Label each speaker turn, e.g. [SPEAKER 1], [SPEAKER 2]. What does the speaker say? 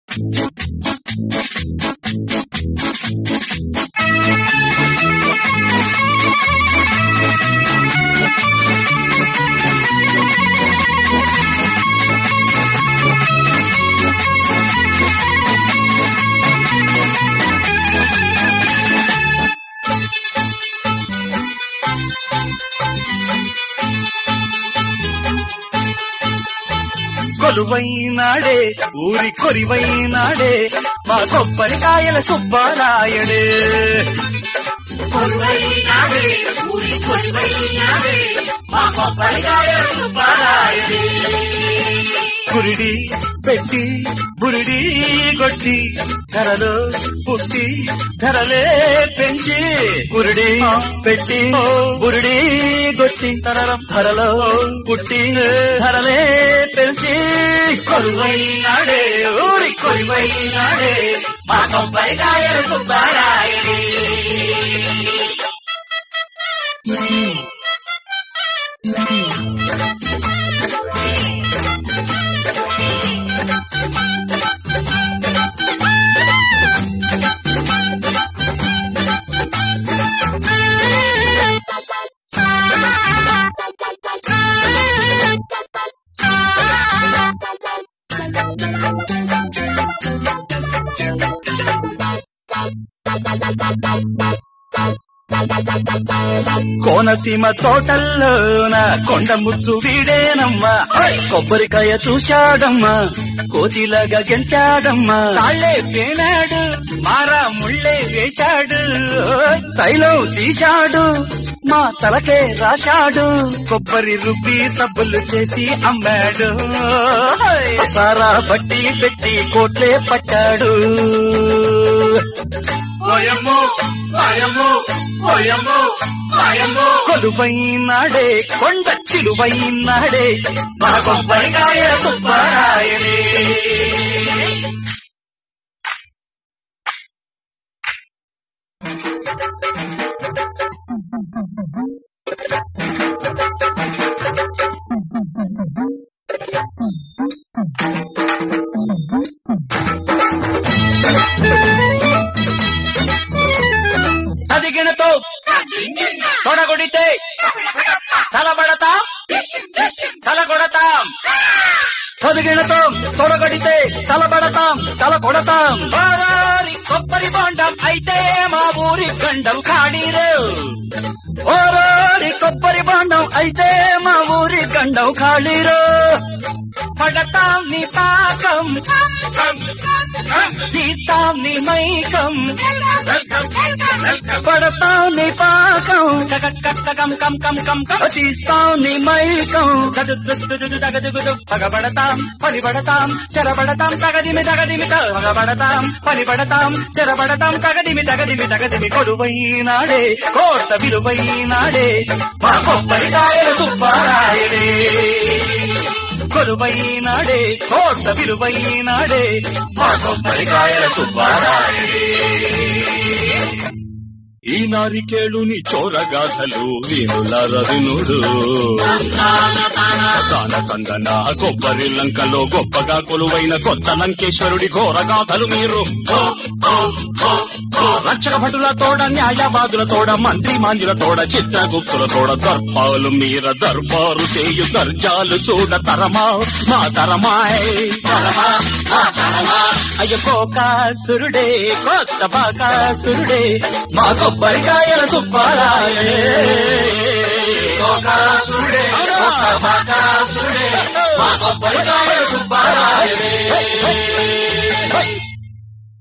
[SPEAKER 1] కొలువైనాడే ఊరి కొరివైనాడే మా కొబ్బరికాయల సుబ్బారాయుడే
[SPEAKER 2] కొలువైనాడే ఊరి కొలువైనాడే మా కొబ్బరికాయ సుబ్బారాయుడే
[SPEAKER 1] గురిడి పెట్టి బురిడి కొట్టి ధరలో పుట్టి ధరలే పెంచి గురిడి పెట్టి బురిడి కొట్టి తరరం ధరలో పుట్టి ధరలే పెంచి
[SPEAKER 2] కొలువైనాడే ఊరి కొలువైనాడే మా కొబ్బరికాయ సుబ్బారాయుడే
[SPEAKER 1] కోనసీమ తోటల్లోన కొండ ముచ్చు వీడేనమ్మా కొబ్బరికాయ చూశాడమ్మా కోతిలాగా గెంటాడమ్మా తాళ్లే పేనాడు మారా ముళ్ళే వేశాడు తైలం తీశాడు మా తలకే రాశాడు కొబ్బరి రుబ్బి సబ్బులు చేసి అమ్మాడు సారా బట్టి పెట్టి కోట్లే పట్టాడు
[SPEAKER 2] ఓయమ్మో ఓయమ్మో ఓయమ్మో ఓయమ్మో
[SPEAKER 1] కొలువైనాడే కొండ చిలువైనాడే
[SPEAKER 2] మా కొబ్బరికాయ సుబ్బారాయుడే
[SPEAKER 1] అదిగినతో తొడగొడితే తలబడతాం తలగొడతాం చదిగినతో తొడగొడితే తలబడతాం తల కొడతాం ఓరారి కొబ్బరి బొండం అయితే మా ఊరి గండం ఖాళీరు ఓరారి కొబ్బరి బొండం అయితే మా ఊరి గండం ఖాళీరు పడతాం నీ పాకం తీస్తాం నీ మైకం పడతాం నీ పాకం కం కం కం కం కం తీస్తాం నీ మైకం తగదుగుదు పగబడతాం పనిబడతాం చెరబడతాం తగదిమి తగదిమి పగబడతాం పనిబడతాం చెరబడతాం తగదిమి తగదిమి తగదిమి కొడువైనాడే కోట విలువైనాడే మా కొబ్బరికాయల సుబ్బారాయుడే కొలువైనాడే కోట విలువైనాడే మా కొబ్బరికాయల సుబ్బారాయుడే
[SPEAKER 3] ఈ నారికేళుని చోరగాథలు వీణుల రవినుడు తాన చందన కొబ్బరి లంకలో గొప్పగా కొలువైన కొత్త లంకేశ్వరుడి ఘోరగాథలు మీరు రక్షక భటుల తోడ న్యాయవాదుల తోడ మంత్రి మాంజుల తోడ చిత్రగుప్తుల తోడ దర్పాలు మీర దర్బారు చేయు దర్జాలు చూడ తరమా మా తరమాయ్ తరమా మా తరమా
[SPEAKER 1] అయ్య కోకాసురుడే కొత్త బాకాసురుడే మా కొబ్బరికాయల సుబ్బారాయుడే
[SPEAKER 2] లోకాసురుడే ఒక బకాసురుడే